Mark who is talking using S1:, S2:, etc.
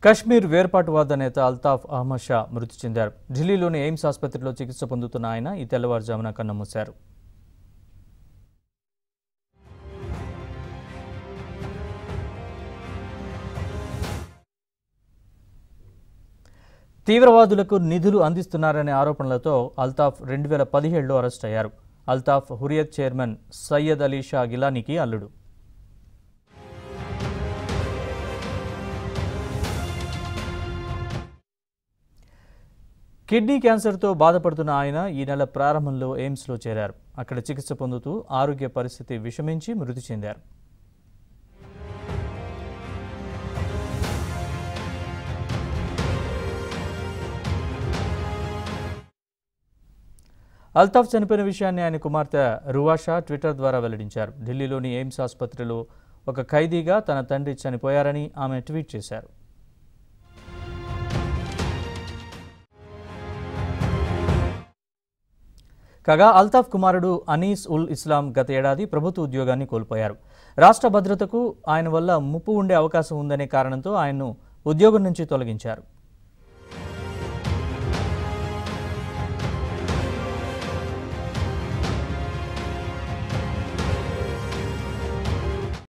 S1: కశ్మీర్ వేర్పాటువాద నేత అల్తాఫ్ అహ్మద్ షా మృతి చెందారు ఢిల్లీలోని ఎయిమ్స్ ఆసుపత్రిలో చికిత్స పొందుతున్న ఆయన ఈ తెల్లవారుజామున కన్నుమూశారు తీవ్రవాదులకు నిధులు అందిస్తున్నారనే ఆరోపణలతో అల్తాఫ్ రెండు వేల పదిహేడులో అరెస్ట్ అయ్యారు అల్తాఫ్ హురియత్ చైర్మన్ సయ్యద్ అలీ షా గిలానీకి అల్లుడు కిడ్నీ క్యాన్సర్తో బాధపడుతున్న ఆయన ఈ నెల ప్రారంభంలో ఎయిమ్స్లో చేరారు అక్కడ చికిత్స పొందుతూ ఆరోగ్య పరిస్థితి విషమించి మృతి చెందారు అల్తాఫ్ చనిపోయిన విషయాన్ని ఆయన కుమార్తె రువాషా ట్విట్టర్ ద్వారా వెల్లడించారు ఢిల్లీలోని ఎయిమ్స్ ఆసుపత్రిలో ఒక ఖైదీగా తన తండ్రి చనిపోయారని ఆమె ట్వీట్ చేశారు కాగా అల్తాఫ్ కుమారుడు అనీస్ ఉల్ ఇస్లాం గత ఏడాది ప్రభుత్వ ఉద్యోగాన్ని కోల్పోయారు రాష్ట్ర భద్రతకు ఆయన వల్ల ముప్పు ఉండే అవకాశం ఉందనే కారణంతో ఆయన్ను ఉద్యోగం నుంచి తొలగించారు